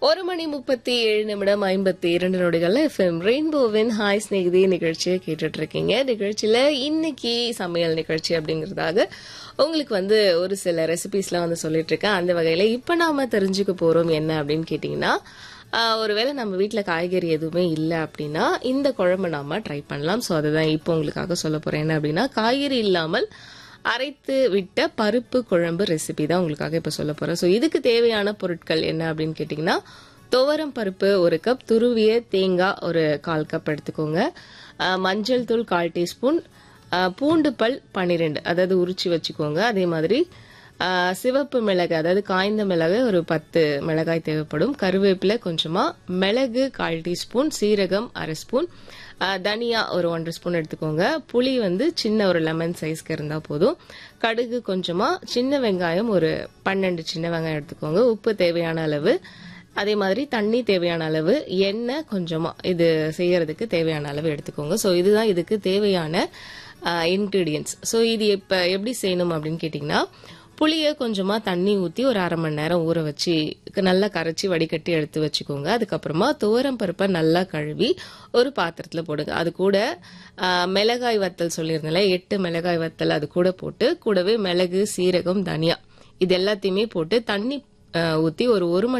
ஒரு மணி முப்பத்தி ஏழு நிமிடம் ஐம்பத்தி இரண்டு நொடிகள் எஃப்எம் ரெயின்போவின் ஹாய் ஸ்நேகிதி நிகழ்ச்சியை கேட்டுட்டு இருக்கீங்க நிகழ்ச்சியில இன்னைக்கு சமையல் நிகழ்ச்சி அப்படிங்கறதாக உங்களுக்கு வந்து ஒரு சில ரெசிபிஸ்லாம் வந்து சொல்லிட்டு இருக்கேன் அந்த வகையில இப்ப நாம தெரிஞ்சுக்க போறோம் என்ன அப்படின்னு கேட்டீங்கன்னா ஆஹ், ஒருவேளை நம்ம வீட்ல காய்கறி எதுவுமே இல்லை அப்படின்னா இந்த குழம்பு நாம ட்ரை பண்ணலாம் ஸோ அதுதான் இப்போ உங்களுக்காக சொல்ல போறேன் என்ன அப்படின்னா காய்கறி இல்லாமல் அரைத்து விட்ட பருப்பு குழம்பு ரெசிபி தான் உங்களுக்காக இப்போ சொல்ல போறேன் ஸோ இதுக்கு தேவையான பொருட்கள் என்ன அப்படின்னு கேட்டிங்கன்னா துவரம் பருப்பு ஒரு கப் துருவிய தேங்காய் ஒரு கால் கப் எடுத்துக்கோங்க அஹ், மஞ்சள் தூள் கால் டீஸ்பூன் அஹ், பூண்டு பல் பன்னிரெண்டு அதாவது உரிச்சு வச்சுக்கோங்க அதே மாதிரி அஹ், சிவப்பு மிளகு அதாவது காய்ந்த மிளகு ஒரு பத்து மிளகாய் தேவைப்படும் கருவேப்பிலை கொஞ்சமா மிளகு கால் டீஸ்பூன் சீரகம் அரை ஸ்பூன் அஹ், தனியா ஒரு ஒன்றரை ஸ்பூன் எடுத்துக்கோங்க புளி வந்து சின்ன ஒரு லெமன் சைஸ்க்கு இருந்தா போதும் கடுகு கொஞ்சமா சின்ன வெங்காயம் ஒரு பன்னெண்டு சின்ன வெங்காயம் எடுத்துக்கோங்க உப்பு தேவையான அளவு அதே மாதிரி தண்ணி தேவையான அளவு எண்ணெய் கொஞ்சமா இது செய்யறதுக்கு தேவையான அளவு எடுத்துக்கோங்க ஸோ இதுதான் இதுக்கு தேவையான இன்கிரீடியன்ஸ் ஸோ இது இப்போ எப்படி செய்யணும் அப்படின்னு கேட்டிங்கன்னா புளியை கொஞ்சமாக தண்ணி ஊற்றி ஒரு அரை மணி நேரம் ஊற வச்சு நல்லா கரைச்சி வடிகட்டி எடுத்து வச்சுக்கோங்க அதுக்கப்புறமா துவரம் பருப்பை நல்லா கழுவி ஒரு பாத்திரத்தில் போடுங்க அது கூட ஆ, மிளகாய் வத்தல் சொல்லியிருந்தேன்ல எட்டு மிளகாய் வத்தல் அது கூட போட்டு கூடவே மிளகு சீரகம் தனியா இது எல்லாத்தையுமே போட்டு தண்ணி ஊற்றி ஒரு ஒரு மணி